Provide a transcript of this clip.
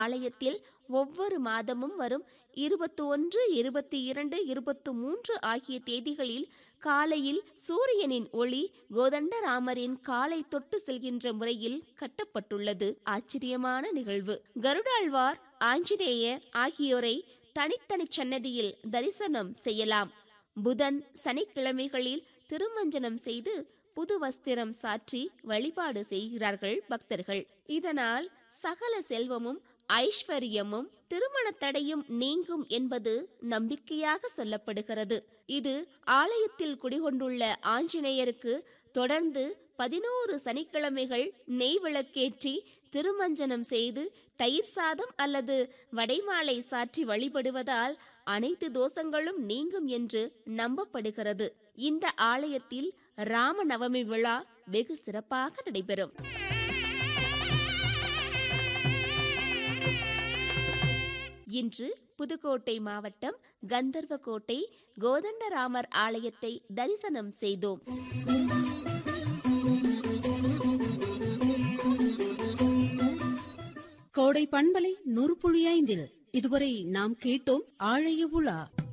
ஆலயத்தில் ஒவ்வொரு மாதமும் வரும் இருபத்தி ஒன்று இருபத்தி இரண்டு இருபத்தி மூன்று ஆகிய தேதிகளில் காலையில் சூரியனின் ஒளி கோதண்டராமரின் காலை தொட்டு செல்கின்ற முறையில் கட்டப்பட்டுள்ளது ஆச்சரியமான நிகழ்வு கருடாழ்வார் ஆஞ்சநேயர் ஆகியோரை தனித்தனி சன்னதியில் தரிசனம் செய்யலாம் புதன் சனிக்கிழமைகளில் திருமஞ்சனம் செய்து புது வஸ்திரம் சாற்றி வழிபாடு செய்கிறார்கள் பக்தர்கள் இதனால் சகல செல்வமும் ஐஸ்வர்யமும் திருமண தடையும் நீங்கும் என்பது நம்பிக்கையாக சொல்லப்படுகிறது இது ஆலயத்தில் குடிகொண்டுள்ள ஆஞ்சநேயருக்கு தொடர்ந்து பதினோரு சனிக்கிழமைகள் நெய் விளக்கேற்றி திருமஞ்சனம் செய்து தயிர் சாதம் அல்லது வடைமாலை சாற்றி வழிபடுவதால் அனைத்து தோஷங்களும் நீங்கும் என்று நம்பப்படுகிறது இந்த ஆலயத்தில் ராம நவமி விழா வெகு சிறப்பாக நடைபெறும் இன்று புதுக்கோட்டை மாவட்டம் கந்தர்வக்கோட்டை கோதண்டராமர் ஆலயத்தை தரிசனம் செய்தோம் கோடை பண்பலை நூறு புள்ளி ஐந்தில் இதுவரை நாம் கேட்டோம் ஆழைய உலா